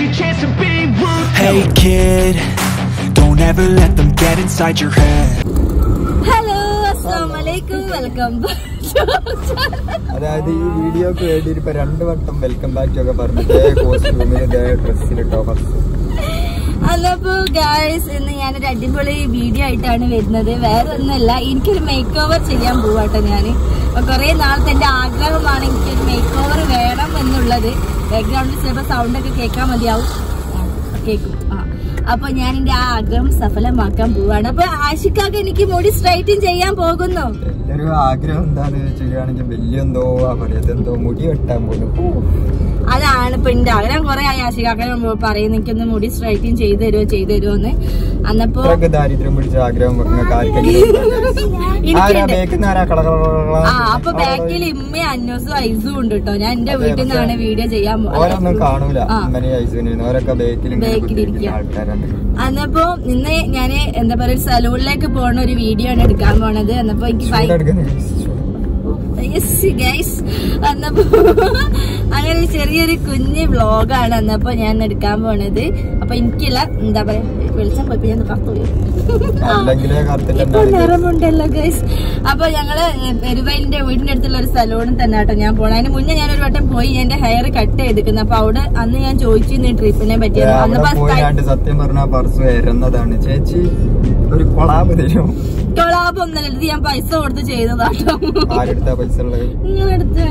your chance to be rude. Hey kid, don't ever let them get inside your head. Hello അസ്സാം വലൈക്കും welcome അതായത് ഈ വീഡിയോക്ക് വേണ്ടി ഇപ്പൊ രണ്ടു വട്ടം വെൽക്കം ബാക്ക് ഒക്കെ പറഞ്ഞിട്ട് കോസ്റ്റ്യൂമിൽ ഡ്രസ്സിലിട്ടോ ഫസ്റ്റ് അല്ലപ്പോ ഗായ്സ് ഇന്ന് ഞാനൊരു അടിപൊളി വീഡിയോ ആയിട്ടാണ് വരുന്നത് വേറെ ഒന്നല്ല എനിക്കൊരു മേക്ക് ഓവർ ചെയ്യാൻ പോവാട്ടോ ഞാന് അപ്പൊ കുറെ നാളത്തെ എന്റെ ആഗ്രഹമാണ് എനിക്കൊരു മേക്ക് ഓവർ വേണം എന്നുള്ളത് ബാക്ക്ഗ്രൗണ്ടിൽ ചിലപ്പോ സൗണ്ട് ഒക്കെ കേൾക്കാൻ മതിയാവും ആ, കേൾക്കും ആ അപ്പൊ ഞാൻ എന്റെ ആ ആഗ്രഹം സഫലമാക്കാൻ പോവാണ് അപ്പൊ ആഷിക്കാക്ക് എനിക്ക് മുടി സ്ട്രൈറ്റൻ ചെയ്യാൻ പോകുന്നു എല്ലാരും ആഗ്രഹം എന്താന്ന് ചെയ്യുകയാണെങ്കിൽ വലിയെന്തോ ആ പറയാത്ത എന്തോ മുടി വെട്ടാൻ പോകുന്നു അതാണ് ഇപ്പൊ എന്റെ ആഗ്രഹം കുറെ ആയി ആഷികാക്കനെ പറയുന്നു എനിക്കൊന്ന് മുടി സ്ട്രൈറ്റൻ ചെയ്തു തരുമോ ചെയ്തു തരുമോ എന്ന് അന്നപ്പോ ഇത്രയൊക്കെ ദാരിദ്ര്യം പിടിച്ച ആഗ്രഹം നിങ്ങൾക്ക് ആർക്കെങ്കിലും ആരാ എനിക്കുണ്ട് ബേക്കുന്ന ആരാ കള കള കള കള ആ അപ്പൊ ബാക്കിൽ ഇമ്മയും അന്നൂസും ഐസും ഉണ്ട് കേട്ടോ ഞാൻ എന്റെ വീട്ടിൽ നിന്നാണ് വീഡിയോ ചെയ്യാൻ പോ- ഓരൊന്നും കാണൂല ആ. ഇമ്മനെ ഐസുവിന് ഓരൊക്കെ ബേക്കിൽ ബേക്കിലിരിക്കുക. ആൾക്കാരാണ് അന്നപ്പോ ഇന്ന് ഞാന് എന്താ പറയാ സലൂണിലേക്ക് പോണ ഒരു വീഡിയോ ആണ് എടുക്കാൻ പോണത് അന്നപ്പോ എനിക്ക് ഭയ- ചൂടെടുക്കുന്ന Yes, guys. അന്നപ്പോ അങ്ങനെ ഒരു ചെറിയൊരു കുഞ്ഞ് വ്ളോഗാണ് അന്നപ്പോ ഞാൻ എടുക്കാൻ പോണത് അപ്പൊ എനിക്കുള്ള എന്താ പറയാ വെളിച്ചം പോയപ്പോ ഞാൻ കത്തുപോയി അല്ലെങ്കിലേ കറുത്തിട്ട് ഇപ്പൊ നിറമുണ്ടല്ലോ ഗൈസ് അപ്പൊ ഞങ്ങള് പെരുവയലിന്റെ വീടിന്റെ അടുത്തുള്ള ഒരു സലൂണിൽ തന്നെ കേട്ടോ ഞാൻ പോണ അതിന് മുന്നേ ഞാൻ ഒരു വട്ടം പോയി എന്റെ ഹെയർ കട്ട് ചെയ്തിരിക്കുന്നു അപ്പൊ അവിടെ അന്ന് ഞാൻ ചോദിച്ചു ട്രിപ്പിനെ പറ്റി അവിടെ അന്നപ്പോ പോയാണ്ട് സത്യം പറഞ്ഞ പർസ് വരുന്നതാണ് ചേച്ചി ഒരു കൊളാബ് തരും കൊളാബ് ഒന്നല്ല ഇത് ഞാൻ പൈസ കൊടുത്ത് ചെയ്തതാട്ടോ ആരെടുത്താ പൈസ ഉള്ളത് നിങ്ങളടുത്ത്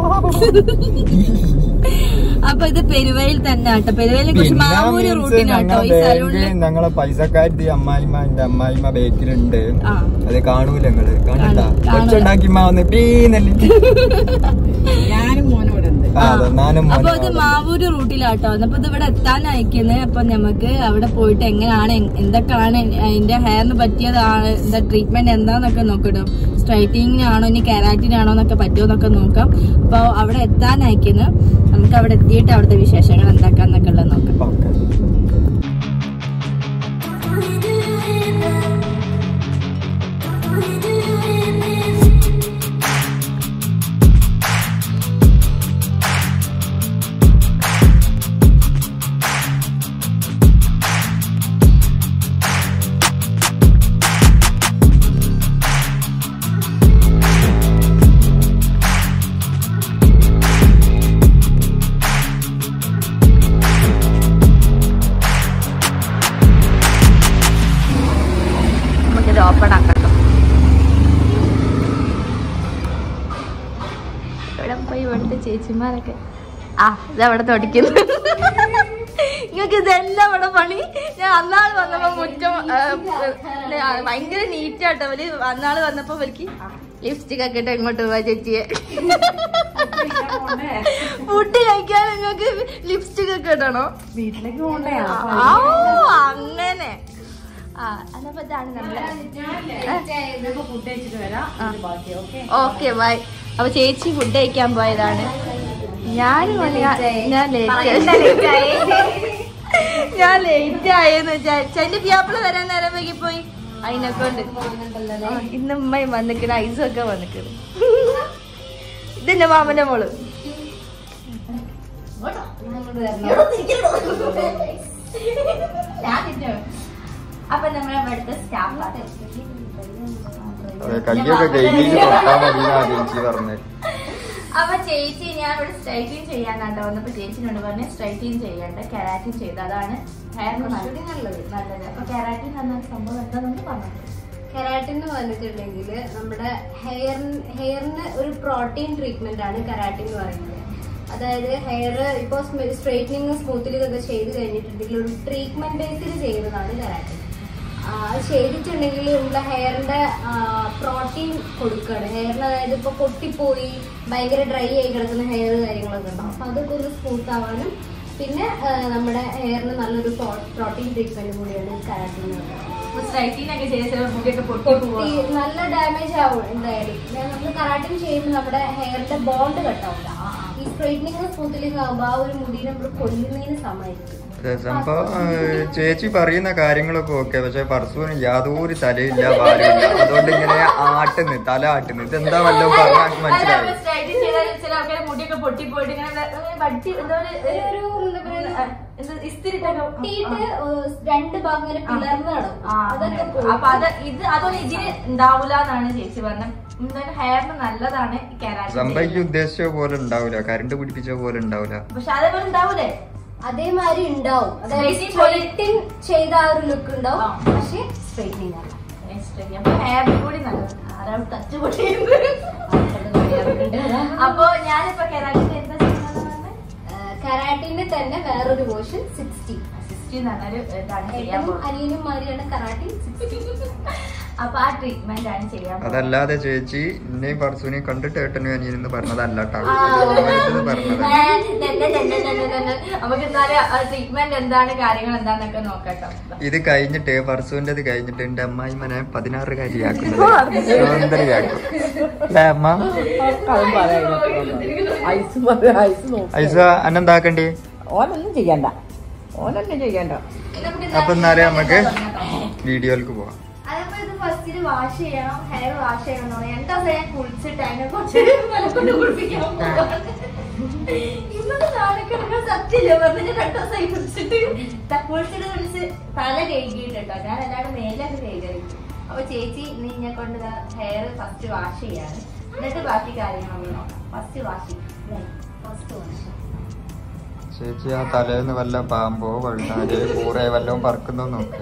അപ്പൊ ഇത് പെരുവയിൽ തന്നെ കേട്ടോ പെരുവയിലെ കുറിച്ച് പിന്നെ മാമൂര് means റൂട്ടിനാട്ടോ ഈ ഞങ്ങളെ സലൂണില് ബാങ്ക് ഞങ്ങളെ പൈസക്കാരി അമ്മായിമ്മ എന്റെ അമ്മായിമ്മ ബേക്കിലുണ്ട് ആ അത് കാണൂല ഞങ്ങള് കണ്ടാ കാണൂല. കൊച്ചുണ്ടാക്കി വന്ന് പീന്നല്ലേ ആ, അതെ, ഞാനും അപ്പൊ മോനും ഇത് മാവൂര് റൂട്ടിലാട്ടോ അപ്പൊ ഇത് ഇവിടെ എത്താൻ അയക്കുന്നത് അപ്പൊ നമുക്ക് അവിടെ പോയിട്ട് എങ്ങനെയാണ് എ- എന്തൊക്കെയാണ് അതിന്റെ ഹെയറിന് പറ്റിയതാണ് എന്താ ട്രീറ്റ്മെന്റ് എന്താന്നൊക്കെ നോക്കട്ടോ സ്ട്രൈറ്റിങ്ങിനാണോ ഇനി കെരാറ്റിനാണോ എന്നൊക്കെ പറ്റുമോ എന്നൊക്കെ നോക്കാം അപ്പൊ അവിടെ എത്താൻ അയക്കുന്നത് നമുക്ക് അവിടെ എത്തിയിട്ട് അവിടുത്തെ വിശേഷങ്ങൾ എന്താക്കാന്നൊക്കെ ഉള്ളത് നോക്കാം ഓക്കെ നമുക്കിത് ഓപ്പൺ ആക്കട്ടോ ഇവിടെ പോയി ഇവിടുത്തെ ചേച്ചിമാരൊക്കെ ആ ഇത് അവിടെ തുടയ്ക്കുന്നു നിങ്ങൾക്ക് ഇതെല്ലാം ഇവിടെ പണി ഞാൻ അന്നാൾ വന്നപ്പോ മുറ്റം ആ, ആ, ഭയങ്കര നീറ്റാട്ടോ അവര് അന്നാള് വന്നപ്പോ അവർക്ക് ലിപ്സ്റ്റിക് ഒക്കെ ഇട്ട് എങ്ങോട്ട് പോവാ ചേച്ചിയെ ഫുഡ് കഴിക്കാൻ നിങ്ങൾക്ക് ലിപ്സ്റ്റിക് ഒക്കെ ഇടണോ വീട്ടിലേക്ക് പോണ്ടേ അങ്ങനെ ആ അതപ്പോ ഇതാണ് നമ്മളെ ഓക്കെ ബൈ അപ്പൊ ചേച്ചി ഫുഡ് കഴിക്കാൻ പോയതാണ് ഞാൻ ഞാൻ ലേറ്റ് ഞാൻ ലേറ്റ് ആയെന്ന് വിചാരിച്ചു എന്റെ പിയാപ്പിള വരാൻ നേരം വൈകി പോയി അതിനെക്കൊണ്ട് ആ, ഇന്ന് ഉമ്മയും വന്നിക്കണ ഐസും ഒക്കെ വന്നിക്കണ് ഇതെന്റെ മാമന്റെ മോള് അപ്പൊ നമ്മളെ ഇവിടുത്തെ സ്റ്റാഫാണ് കയ്യൊക്കെ കൈകിച്ച് തൊട്ടാ മതി ചേച്ചി പറഞ്ഞത് അപ്പൊ ചേച്ചി ഞാൻ ഇവിടെ സ്ട്രൈറ്റിങ് ചെയ്യാനാട്ടോ വന്നപ്പോ ചേച്ചിനോട് പറഞ്ഞു സ്ട്രൈറ്റിങ് ചെയ്യണ്ട കെരാറ്റിൻ ചെയ്ത് അതാണ് ഹെയറിന് നല്ലത് നല്ലത് അപ്പൊ കെരാറ്റിൻ എന്ന സംഭവം എന്താണെന്ന് പറഞ്ഞു കെരാട്ടിൻ എന്ന് പറഞ്ഞിട്ടുണ്ടെങ്കിൽ നമ്മുടെ ഹെയർ ഹെയറിന് ഒരു പ്രോട്ടീൻ ട്രീറ്റ്മെന്റ് ആണ് കെരാട്ടിൻ എന്ന് പറയുന്നത് അതായത് ഹെയർ ഇപ്പോൾ സ്ട്രൈറ്റനിങ് സ്മൂത്തനിങ് ഒക്കെ ചെയ്ത് കഴിഞ്ഞിട്ടുണ്ടെങ്കിൽ ഒരു ട്രീറ്റ്മെന്റ് ബേസിൽ ചെയ്യുന്നതാണ് കെരാട്ടിൻ അത് ചെയ്തിട്ടുണ്ടെങ്കിൽ നമ്മുടെ ഹെയറിന്റെ പ്രോട്ടീൻ കൊടുക്കുകയാണ് ഹെയറിന് അതായത് ഇപ്പോൾ പൊട്ടിപ്പോയി ഭയങ്കര ഡ്രൈ ആയി കിടക്കുന്ന ഹെയർ കാര്യങ്ങളൊക്കെ ഉണ്ടാവും അപ്പൊ അതൊക്കെ ഒന്ന് സ്മൂത്ത് ആവാനും പിന്നെ ആ, നമ്മുടെ ഹെയറിന് നല്ലൊരു പ്രോട്ടീൻ ട്രീറ്റ്മെന്റ് കൂടിയാണ് കെരാട്ടിൻ എന്ന് പറയുന്നത് സ്ട്രൈറ്റിംഗ് ഒക്കെ ചെയ്ത മുടിയൊക്കെ പൊട്ടി പൊട്ടി പോവാ നല്ല ഡാമേജ് ആവും എന്തായാലും നമ്മൾ കറാട്ടിങ് ചെയ്യുമ്പോൾ നമ്മുടെ ഹെയറിന്റെ ബോണ്ട് കട്ടാവില്ല ഈ സ്ട്രൈറ്റനിങ് സ്മൂത്തനിങ് ആകുമ്പോൾ ആ ഒരു മുടി നമ്മൾ കൊല്ലുന്നതിന് സമയത്ത് സംഭവം ആ, ചേച്ചി പറയുന്ന കാര്യങ്ങളൊക്കെ ഓക്കെ പക്ഷെ പർസുവിന് യാതൊരു തലയില്ല ഭാരമില്ല അതുകൊണ്ട് ഇങ്ങനെ ആട്ടുന്നു തല ആട്ടുന്നു ഇതെന്താ വല്ലതും പറഞ്ഞാൽ മനസ്സിലായി സ്ട്രൈറ്റിംഗ് ചെയ്താൽ ചില ആൾക്കാരെ മുടിയൊക്കെ ഇങ്ങനെ പൊട്ടിപ്പോയിട്ട് ഇങ്ങനെ വെ- ഇങ്ങനെ വട്ടി എന്താ ഒരു- ഒരു എന്താ പറയുക എന്താ ഇസ്തിരിട്ടൊക്കെ പൊട്ടിയിട്ട് ഏഹ് രണ്ട് ഭാഗം ഇങ്ങനെ പിളർന്ന് കിടക്കും ആ, അതൊക്കെ അങ്ങനെ. പോയി. അപ്പൊ അത് ഇത് അതൊന്നും ഇതിന് ഉണ്ടാവൂല എന്നാണ് ചേച്ചി പറഞ്ഞത് എന്തായാലും ഹെയറിന് നല്ലതാണ് ഈ കെരാറ്റിൻ സംഭവിക്ക് ഉദ്ദേശിച്ച പോലെ ഉണ്ടാവില്ല കറണ്ട് പിടിപ്പിച്ച പോലെ ഉണ്ടാവില്ല പക്ഷെ അതേപോലെ ഉണ്ടാവൂലേ അതേമാതിരി ഉണ്ടാവും അതായത് Straightening പോലെ- സ്ട്രെയിറ്റിംഗ് ചെയ്ത ആ ഒരു ലുക്ക് ഉണ്ടാവും ആ. പക്ഷെ സ്ട്രെയിറ്റിംഗ് അല്ല അപ്പൊ ഹെയറിന് കൂടി നല്ലത് ആരാണ് ടച്ച് പൊട്ടിയത് അപ്പൊ ഞാനിപ്പോ കെരാറ്റിൻ എന്താ ചെയ്യുന്നത് കരാട്ടിന്റെ തന്നെ വേറൊരു വേർഷൻ സിക്സ്റ്റി സിക്സ്റ്റി നല്ലൊരു ഇതാണ് ചെയ്യാൻ ഏട്ടനും പോകുന്നത് അനിയനും മാതിരിയാണ് കരാട്ടി സിക്സ്റ്റി അപ്പൊ ആ ട്രീറ്റ്മെന്റ് ആണ് ചെയ്യാൻ പോകുന്നത് അതല്ലാതെ ചേച്ചി എന്നെയും പർസുവിനെയും കണ്ടിട്ട് ഏട്ടനും അനിയനെന്ന് പറഞ്ഞതല്ല കേട്ടോ ആ. പറഞ്ഞത് ഏ, തന്നെ, തന്നെ, തന്നെ, തന്നെ. നമുക്ക് എന്നാലും ട്രീറ്റ്മെന്റ് എന്താണ് കാര്യങ്ങൾ എന്താന്നൊക്കെ നോക്കട്ടോ ഇത് കഴിഞ്ഞിട്ട് പർസുവിന്റെ കഴിഞ്ഞിട്ട് എന്റെ അമ്മായിമനെ പതിനാറ് കാര്യാക്കുന്നത് സുന്ദരിയാക്കും അല്ലേ അമ്മ ഐസ് മതി ഐസ് നോക്കി ഐസ അന്നെന്താക്കണ്ടേ ഓനൊന്നും ചെയ്യണ്ട ഓനൊന്നും ചെയ്യണ്ട അപ്പൊ എന്നാലേ നമുക്ക് വീഡിയോയിലേക്ക് പോവാം അതപ്പോ ഇത് ഫസ്റ്റില് വാഷ് ചെയ്യണം ഹെയർ വാഷ് ചെയ്യണം എന്ന് പറഞ്ഞു രണ്ടു ദിവസം ഞാൻ കുളിച്ചിട്ട് അതിനെ കുറച്ച് കൊണ്ട് കുളിപ്പിക്കാൻ പോവാണ്. ഇന്നത്തെ നാണക്കെടുക്കാൻ സത്യമില്ല പറഞ്ഞ രണ്ടു ദിവസമായി കുളിച്ചിട്ട് ത- കുളിച്ചിട്ട് കുളിച്ച് തല കഴുകിയിട്ടോ ഞാൻ എല്ലാവരും മേലൊക്കെ കഴുകി അപ്പൊ ചേച്ചി നിന്നെ കൊണ്ട് ഹെയർ ഫസ്റ്റ് വാഷ് ചെയ്യാണ് എന്നിട്ട് ബാക്കി കാര്യങ്ങൾ നോക്കാം ഫസ്റ്റ് വാഷ് ഫസ്റ്റ് വാഷ് ചേച്ചി ആ തലേന്ന് വല്ല പാമ്പോ വഴുതാല് കൂറെ വല്ലതും പറക്കുന്നോ നോക്ക്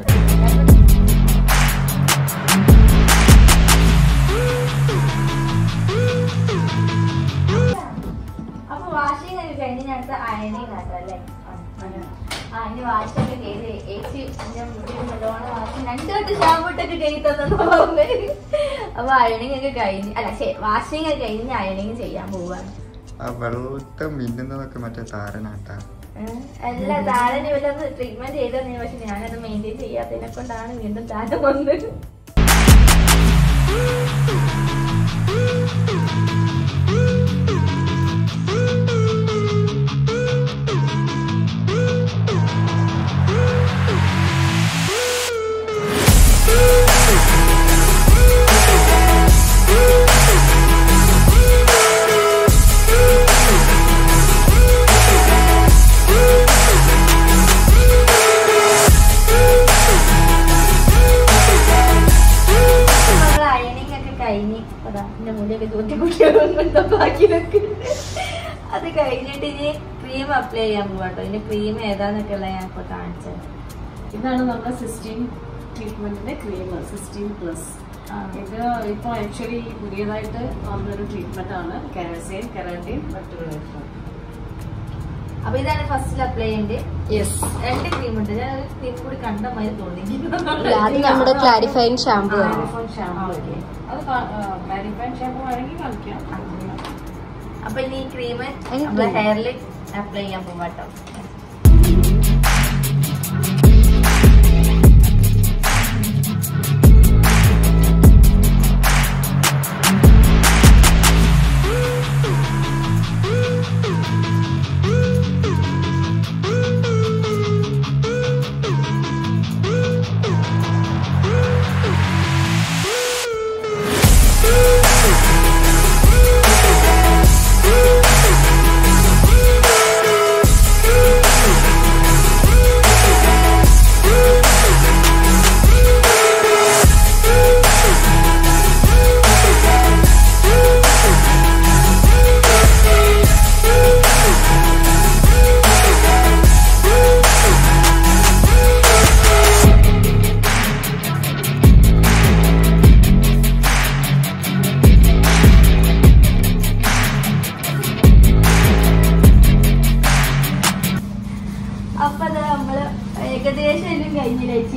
അപ്പൊ വാഷിംഗ് ഒക്കെ കഴിഞ്ഞ് ഞാൻ അടുത്ത അയണിങ് ആക്കാം അല്ലേ ആ ഇനി വാഷൊക്കെ ചെയ്ത് ഏച്ചി ഞാൻ മുടി നല്ലോണം വാഷ് രണ്ടു വട്ടം ഷാമ്പു ഇട്ടൊക്കെ കഴുകി തന്നു പറഞ്ഞത് അപ്പൊ അയണിങ് ഒക്കെ കഴിഞ്ഞ് അല്ല ശരി വാഷിംഗ് ഒക്കെ കഴിഞ്ഞ് അയണിങ് ചെയ്യാൻ പോവാണ് ആ വെള്ളത്തെ മിന്നുന്നതൊക്കെ മറ്റേ താരനാട്ടാ ഏഹ് അല്ല താരന് വല്ല ട്രീറ്റ്മെന്റ് ചെയ്തന്നെ പക്ഷെ ഞാനത് മെയിൻറ്റെയിൻ ചെയ്യാത്തതിനെ കൊണ്ടാണ് വീണ്ടും താരം വന്നത് നമ്മള് അയണിങ് ഒക്കെ കഴിഞ്ഞ് അതാ എന്റെ മുടിയൊക്കെ തൂറ്റി കുട്ടികളൊന്നും വെക്ക് അത് കഴിഞ്ഞിട്ട് ഇനി ക്രീം അപ്ലൈ ചെയ്യാൻ പോവാട്ടോ ഇനി ക്രീം ഏതാന്നൊക്കെ ഉള്ള ഞാൻ ഇപ്പൊ കാണിച്ചത് ഇതാണ് നമ്മുടെ സിസ്റ്റീൻ ട്രീറ്റ്മെന്റിന്റെ ക്രീം സിസ്റ്റീൻ പ്ലസ് ആ. ഇത് ഇപ്പോൾ ആക്ച്വലി പുതിയതായിട്ട് വന്നൊരു ട്രീറ്റ്മെന്റ് ആണ് കെരാസൈൻ കെരാറ്റിൻ മറ്റൊരു അപ്പൊ ഇതാണ് ഫസ്റ്റിൽ അപ്ലൈ ചെയ്യേണ്ടത് രണ്ട് ക്രീം ഉണ്ട് ഞാൻ ഒരു ക്രീം കൂടി കണ്ട മാതിരി തോന്നി അത് നമ്മുടെ ക്ലാരിഫൈങ് ഷാമ്പു ആണ് ഷാമ്പു ഓക്കെ അത് ക്ലാരിഫൈൻ ഷാമ്പു വേണമെങ്കിൽ കളിക്കാം അപ്പൊ ഇനി ഈ ക്രീം അതിന് നമ്മുടെ cream. ഹെയറിൽ അപ്ലൈ ചെയ്യാൻ പോവാട്ടോ അപ്പൊ അത് നമ്മള് ഏകദേശം എല്ലാം കഴിഞ്ഞില്ലേ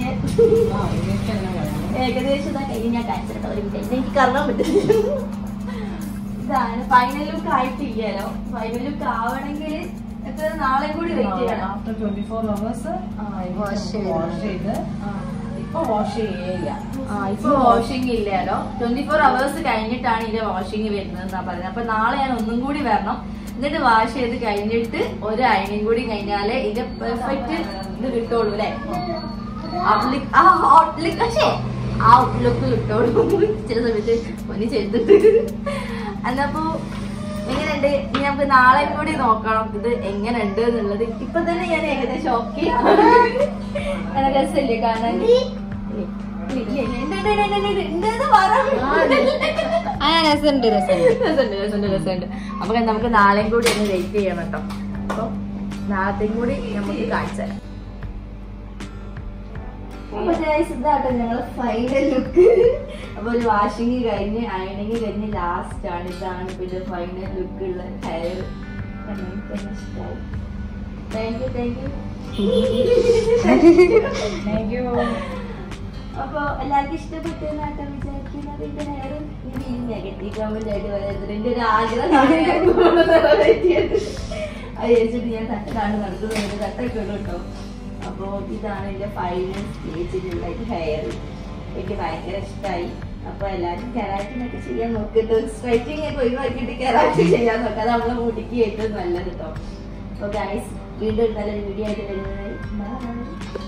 ഏകദേശം ഇതാ കഴിഞ്ഞ് ഞാൻ കാണിച്ചിട്ടോ ഒരു മിനിറ്റ് എനിക്ക് കറങ്ങാൻ പറ്റില്ല ഇതാണ് ഫൈനൽ ലുക്ക് ആയിട്ടില്ലല്ലോ ഫൈനൽ ലുക്ക് ആവണമെങ്കിൽ എത്ര നാളെ കൂടി വെയിറ്റ് ചെയ്യണം after twenty four hours Wash ചെയ്ത്. വാഷ് ചെയ്ത് ഇപ്പൊ വാഷ് ചെയ്യില്ല ആ ഇപ്പൊ വാഷിംഗ് ഇല്ലല്ലോ ട്വന്റി ഫോർ അവേഴ്സ് കഴിഞ്ഞിട്ടാണ് ഇതിന്റെ വാഷിംഗ് വരുന്നത് എന്നാ പറയുന്നത് അപ്പൊ നാളെ ഞാൻ ഒന്നും കൂടി വരണം എന്നിട്ട് വാഷ് ചെയ്ത് കഴിഞ്ഞിട്ട് ഒരു അയണിങ് കൂടി കഴിഞ്ഞാലേ ഇതിന്റെ പെർഫെക്റ്റ് ഇത് കിട്ടുള്ളൂ അല്ലെ ഔട്ട്ലുക്ക് ആ ഔട്ട്ലുക്ക് പക്ഷേ ഔട്ട്ലുക്ക് കിട്ടുള്ളൂ ചില സമയത്ത് പനി ചെയ്തിട്ട് എന്നപ്പോ എങ്ങനെയുണ്ട് ഇനി നമുക്ക് നാളെ കൂടി നോക്കണം ഇത് എങ്ങനെയുണ്ട് എന്നുള്ളത് ഇപ്പൊ തന്നെ ഞാൻ ഏകദേശം ഓക്കെ രസമില്ലേ കാണാൻ ആ രസമുണ്ട് രസമുണ്ട് രസമുണ്ട് രസമുണ്ട് രസമുണ്ട് അപ്പൊ നമുക്ക് നാളെയും കൂടി ഒന്ന് വെയിറ്റ് ചെയ്യണം കേട്ടോ അപ്പൊ നാളത്തെയും കൂടി നമുക്ക് കാണിച്ചു തരാം അപ്പൊ guys, ഇതാട്ടോ ഞങ്ങള് ഫൈനൽ ലുക്ക് അപ്പൊ ഒരു വാഷിംഗ് കഴിഞ്ഞ് അയണിങ് കഴിഞ്ഞ് ലാസ്റ്റ് ആണ് ഇതാണ് പിന്നെ ഫൈനൽ ലുക്ക് ഉള്ള hair thank you thank you അപ്പൊ എല്ലാവർക്കും ഇഷ്ടപ്പെട്ടു എന്നാട്ടോ വിചാരിക്കുന്നത് ഇത് ഹെയർ ഇനി നെഗറ്റീവ് കമന്റ് ആയിട്ട് പറയുന്നത് എന്റെ ഒരു ആഗ്രഹമാണ് ഞാൻ നിറവേറ്റിയത്. അത് വെച്ചിട്ട് ഞാൻ തട്ടാണ് നടക്കുന്നത് തട്ടൊക്കെ ഉള്ളു കേട്ടോ അപ്പോ ഇതാണ് എന്റെ ഫൈനൽ സ്റ്റേജിലുള്ള ഹെയർ എനിക്ക് ഭയങ്കര ഇഷ്ടമായി അപ്പൊ എല്ലാരും കെറാറ്റിനൊക്കെ ചെയ്യാൻ നോക്കിട്ട് സ്ട്രൈറ്റിംഗ് ഒക്കെ ഒഴിവാക്കിയിട്ട് കെറാറ്റി ചെയ്യാൻ നോക്കാം അത് നമ്മളെ മുടിക്ക് ഏറ്റവും നല്ലത് കേട്ടോ അപ്പൊ ഗൈസ് വീണ്ടും ഒരു നല്ലൊരു വീഡിയോ ആയിട്ട് വരുന്നത് Bye.